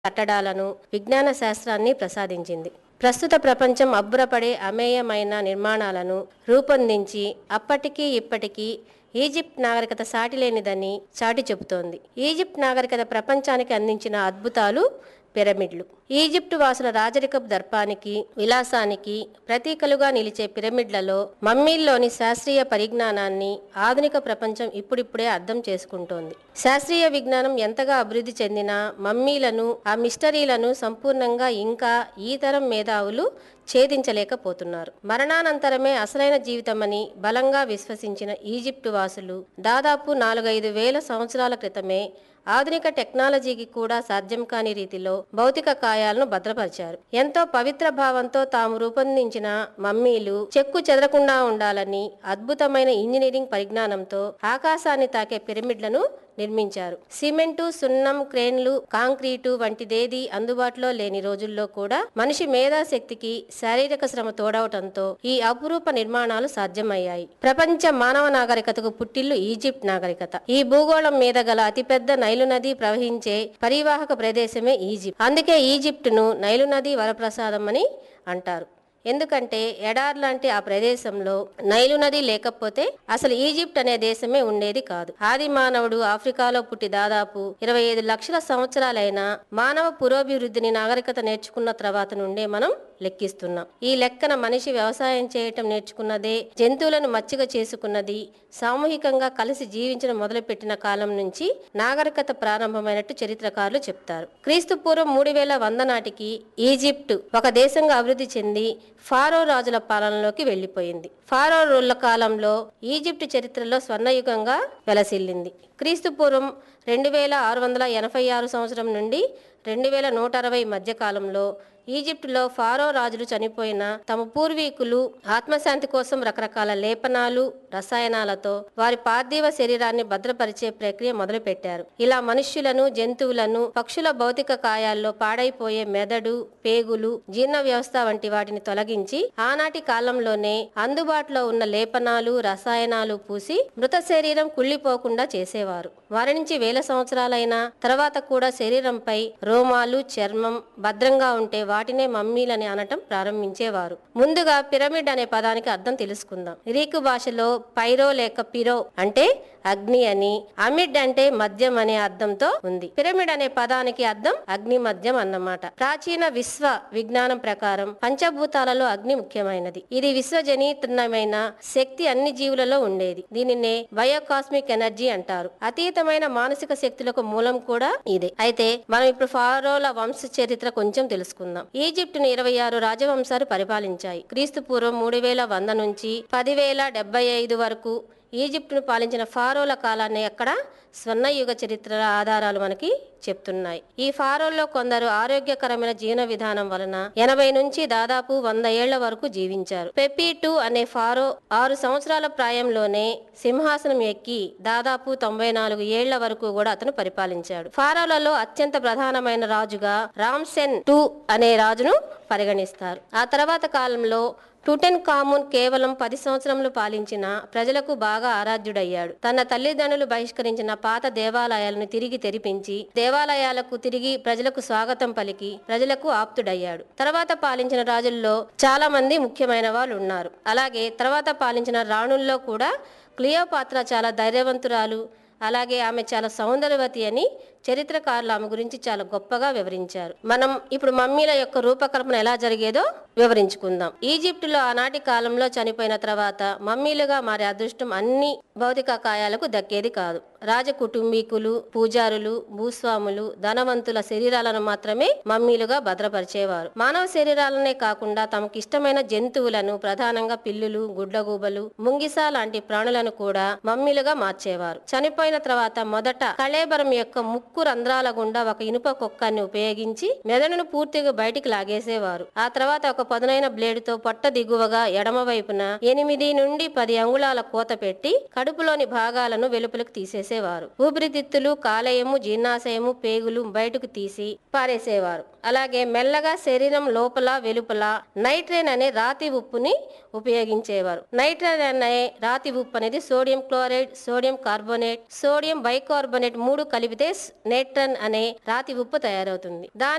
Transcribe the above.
కట్టడాలను విజ్ఞాన శాస్త్రాన్ని ప్రసాదించింది ప్రస్తుత ప్రపంచం అబ్బురపడే అమేయమైన నిర్మాణాలను రూపొందించి అప్పటికీ ఇప్పటికీ ఈజిప్ట్ నాగరికత సాటిలేనిదని చాటి చెబుతోంది ఈజిప్ట్ నాగరికత ప్రపంచానికి అందించిన అద్భుతాలు పిరమిడ్లు ఈజిప్టు వాసుల రాజరికపు దర్పానికి విలాసానికి ప్రతీకలుగా నిలిచే పిరమిడ్లలో మమ్మీల్లోని శాస్త్రీయ పరిజ్ఞానాన్ని ఆధునిక ప్రపంచం ఇప్పుడిప్పుడే అర్థం చేసుకుంటోంది శాస్త్రీయ విజ్ఞానం ఎంతగా అభివృద్ధి చెందినా మమ్మీలను ఆ మిస్టరీలను సంపూర్ణంగా ఇంకా ఈ తరం మేధావులు ఛేదించలేకపోతున్నారు మరణానంతరమే అసలైన జీవితమని బలంగా విశ్వసించిన ఈజిప్టు వాసులు దాదాపు నాలుగైదు వేల సంవత్సరాల క్రితమే ఆధునిక టెక్నాలజీకి కూడా సాధ్యం కాని రీతిలో భౌతిక కాయాలను భద్రపరిచారు ఎంతో పవిత్ర భావంతో తాము రూపొందించిన మమ్మీలు చెక్కు చెదరకుండా ఉండాలని అద్భుతమైన ఇంజనీరింగ్ పరిజ్ఞానంతో ఆకాశాన్ని తాకే పిరమిడ్లను నిర్మించారు సిమెంటు సున్నం క్రేన్లు కాంక్రీటు వంటిదేది అందుబాటులో లేని రోజుల్లో కూడా మనిషి మేధాశక్తికి శారీరక శ్రమ తోడవటంతో ఈ అపురూప నిర్మాణాలు సాధ్యమయ్యాయి ప్రపంచ మానవ నాగరికతకు పుట్టిల్లు ఈజిప్ట్ నాగరికత ఈ భూగోళం మీద గల అతిపెద్ద నైలు నది ప్రవహించే పరివాహక ప్రదేశమే ఈజిప్ట్ అందుకే ఈజిప్టును నైలు నది వరప్రసాదం అని అంటారు ఎందుకంటే ఎడార్ లాంటి ఆ ప్రదేశంలో నైలు నది లేకపోతే అసలు ఈజిప్ట్ అనే దేశమే ఉండేది కాదు ఆది మానవుడు ఆఫ్రికాలో పుట్టి దాదాపు ఇరవై ఐదు లక్షల సంవత్సరాలైన మానవ పురోభివృద్ధిని నాగరికత నేర్చుకున్న తర్వాత నుండే మనం లెక్కిస్తున్నాం ఈ లెక్కన మనిషి వ్యవసాయం చేయటం నేర్చుకున్నదే జంతువులను మచ్చిక చేసుకున్నది సామూహికంగా కలిసి జీవించడం మొదలుపెట్టిన కాలం నుంచి నాగరికత ప్రారంభమైనట్టు చరిత్రకారులు చెప్తారు క్రీస్తు పూర్వం మూడు వేల వంద నాటికి ఈజిప్ట్ ఒక దేశంగా అభివృద్ధి చెంది ఫారో రాజుల పాలనలోకి వెళ్లిపోయింది ఫారో రోజుల కాలంలో ఈజిప్ట్ చరిత్రలో స్వర్ణయుగంగా వెలసిల్లింది క్రీస్తు పూర్వం రెండు వేల ఆరు వందల ఎనభై ఆరు సంవత్సరం నుండి రెండు వేల నూట అరవై మధ్య కాలంలో ఈజిప్టులో ఫారో రాజులు చనిపోయిన తమ పూర్వీకులు ఆత్మశాంతి కోసం రకరకాల లేపనాలు రసాయనాలతో వారి పార్థివ శరీరాన్ని భద్రపరిచే ప్రక్రియ మొదలుపెట్టారు ఇలా మనుష్యులను జంతువులను పక్షుల భౌతిక కాయాల్లో పాడైపోయే మెదడు పేగులు జీర్ణ వ్యవస్థ వంటి వాటిని తొలగించి ఆనాటి కాలంలోనే అందుబాటులో ఉన్న లేపనాలు రసాయనాలు పూసి మృత శరీరం కుళ్ళిపోకుండా చేసేవారు వారి నుంచి వేల సంవత్సరాలైన తర్వాత కూడా శరీరంపై రోమాలు చర్మం భద్రంగా ఉంటే వాటినే మమ్మీలని అనటం ప్రారంభించేవారు ముందుగా పిరమిడ్ అనే పదానికి అర్థం తెలుసుకుందాం గ్రీకు భాషలో పైరో లేక పిరో అంటే అగ్ని అని అమిడ్ అంటే మద్యం అనే అర్థంతో ఉంది పిరమిడ్ అనే పదానికి అర్థం అగ్ని మద్యం అన్నమాట ప్రాచీన విశ్వ విజ్ఞానం ప్రకారం పంచభూతాలలో అగ్ని ముఖ్యమైనది ఇది విశ్వజనీతమైన శక్తి అన్ని జీవులలో ఉండేది దీనినే బయోకాస్మిక్ ఎనర్జీ అంటారు అతీతమైన మానసిక శక్తులకు మూలం కూడా ఇదే అయితే మనం ఇప్పుడు ఫారోల వంశ చరిత్ర కొంచెం తెలుసుకుందాం ఈజిప్టును ఇరవై ఆరు రాజవంశాలు పరిపాలించాయి క్రీస్తు పూర్వం మూడు వేల వంద నుంచి పదివేల డెబ్బై ఐదు వరకు ఈజిప్టును పాలించిన ఫారోల కాలాన్ని అక్కడ స్వర్ణయుగ చరిత్ర ఆధారాలు మనకి చెప్తున్నాయి ఈ ఫారోల్లో కొందరు ఆరోగ్యకరమైన జీవన విధానం వలన ఎనభై నుంచి దాదాపు వంద ఏళ్ల వరకు జీవించారు పెపి టూ అనే ఫారో ఆరు సంవత్సరాల ప్రాయంలోనే సింహాసనం ఎక్కి దాదాపు తొంభై నాలుగు ఏళ్ల వరకు కూడా అతను పరిపాలించాడు ఫారోలలో అత్యంత ప్రధానమైన రాజుగా రామ్సెన్ టూ అనే రాజును పరిగణిస్తారు ఆ తర్వాత కాలంలో టుటెన్ కామున్ కేవలం పది సంవత్సరములు పాలించిన ప్రజలకు బాగా ఆరాధ్యుడయ్యాడు తన తల్లిదండ్రులు బహిష్కరించిన పాత దేవాలయాలను తిరిగి తెరిపించి దేవాలయాలకు తిరిగి ప్రజలకు స్వాగతం పలికి ప్రజలకు ఆప్తుడయ్యాడు తర్వాత పాలించిన రాజుల్లో చాలా మంది ముఖ్యమైన వాళ్ళు ఉన్నారు అలాగే తర్వాత పాలించిన రాణుల్లో కూడా క్లియోపాత్ర చాలా ధైర్యవంతురాలు అలాగే ఆమె చాలా సౌందర్యవతి అని చరిత్రకారులు ఆమె గురించి చాలా గొప్పగా వివరించారు మనం ఇప్పుడు మమ్మీల యొక్క రూపకల్పన ఎలా జరిగేదో వివరించుకుందాం ఈజిప్టులో ఆనాటి కాలంలో చనిపోయిన తర్వాత మమ్మీలుగా మారే అదృష్టం అన్ని భౌతిక కాయాలకు దక్కేది కాదు రాజ కుటుంబీకులు పూజారులు భూస్వాములు ధనవంతుల శరీరాలను మాత్రమే మమ్మీలుగా భద్రపరిచేవారు మానవ శరీరాలనే కాకుండా తమకు ఇష్టమైన జంతువులను ప్రధానంగా పిల్లులు గుడ్లగూబలు ముంగిస లాంటి ప్రాణులను కూడా మమ్మీలుగా మార్చేవారు చనిపోయిన తర్వాత మొదట కళేబరం యొక్క ముక్కు రంధ్రాల గుండా ఒక ఇనుప కుక్కని ఉపయోగించి మెదడును పూర్తిగా బయటికి లాగేసేవారు ఆ తర్వాత ఒక పదునైన బ్లేడుతో పొట్ట దిగువగా ఎడమ వైపున ఎనిమిది నుండి పది అంగుళాల కోత పెట్టి కడుపులోని భాగాలను వెలుపలకు తీసేసేవారు ఊపిరితిత్తులు కాలేయము జీర్ణాశయము పేగులు బయటకు తీసి పారేసేవారు అలాగే మెల్లగా శరీరం లోపల వెలుపల నైట్రేన్ అనే రాతి ఉప్పుని ఉపయోగించేవారు నైట్రేన్ అనే రాతి ఉప్పు అనేది sodium chloride sodium carbonate sodium bicarbonate మూడు కలిపితే నైట్రన్ అనే రాతి ఉప్పు తయారవుతుంది దాని